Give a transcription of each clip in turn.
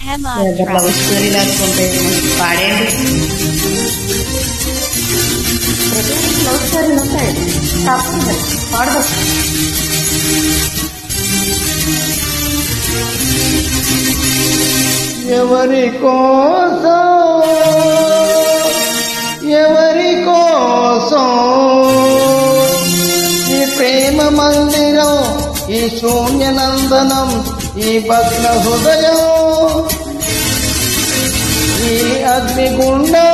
Hammer ఏదో love story రాసుకుంటే పాడేయండి ప్రతి లవ్ స్టోరీలు ఉంటాయి తప్పకుండా పాడదు ఎవరి కోసం ఎవరి కోసం ఈ ప్రేమ మందిరం ఈ శూన్య నందనం ఈ భగ్న హృదయం ఈ అగ్నిగుండం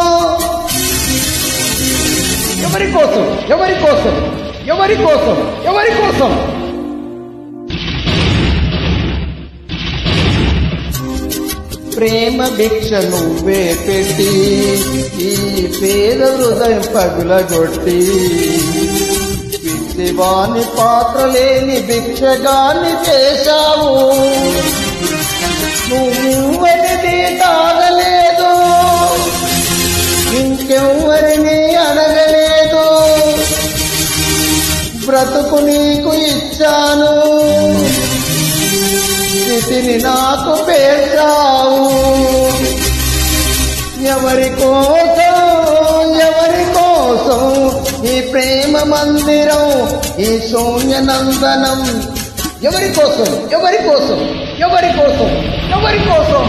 ఎవరి కోసం ఎవరి కోసం ఎవరి కోసం ఎవరి కోసం ప్రేమ భిక్ష నువ్వే పెట్టి ఈ పేద హృదయం పగులగొట్టి పిచ్చివాని పాత్ర లేని భిక్షగాన్ని చేశావు నువ్వెవరిది తాగలేదు ఇంకెవ్వరిని అడగలేదు బ్రతుకు నీకు ఇచ్చాను స్థితిని నాకు పేర్చావు ఎవరి కోసం ఎవరి కోసం ఈ ప్రేమ మందిరం ఈ శూన్య నందనం ఎవరి కోసం ఎవరి కోసం ఎవరి కోసం ఎవరి కోసం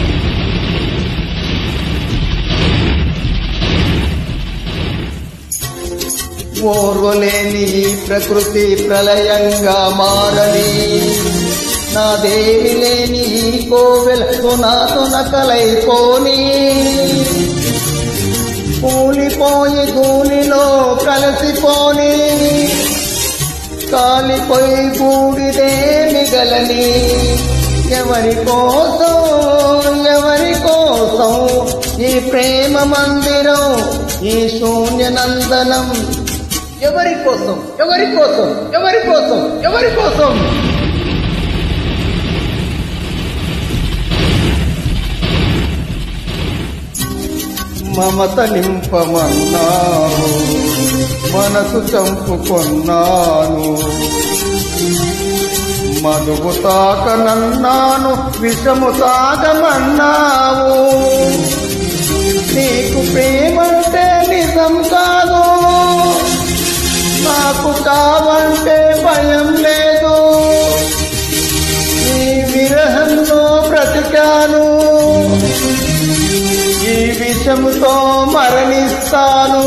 ఓర్వలేని ఈ ప్రకృతి ప్రళయంగా మారని నా దేవి లేని ఈ కోవెలకు నాతో నకలైపోని కూలిపోయి గూనిలో కలిసిపోని కాలిపోయి బూడిదే మిగలని ఎవరి కోసం ఎవరి కోసం ఈ ప్రేమ మందిరం ఈ శూన్య నందనం ఎవరి కోసం ఎవరి కోసం ఎవరి కోసం ఎవరి కోసం మమత నింపమన్నాను మనసు చంపుకొన్నాను మధువు తాకనన్నాను విషము తాగమన్నావు నీకు ప్రేమంటే నిజం కాదు నాకు కావంటే భయం లేదు ఈ విరహంలో బ్రతికాను ఈ విషముతో మరణిస్తాను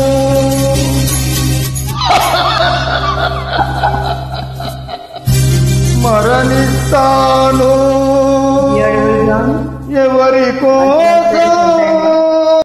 మరణిస్తాను ఏడుగురుగాను ఎవరి కోసం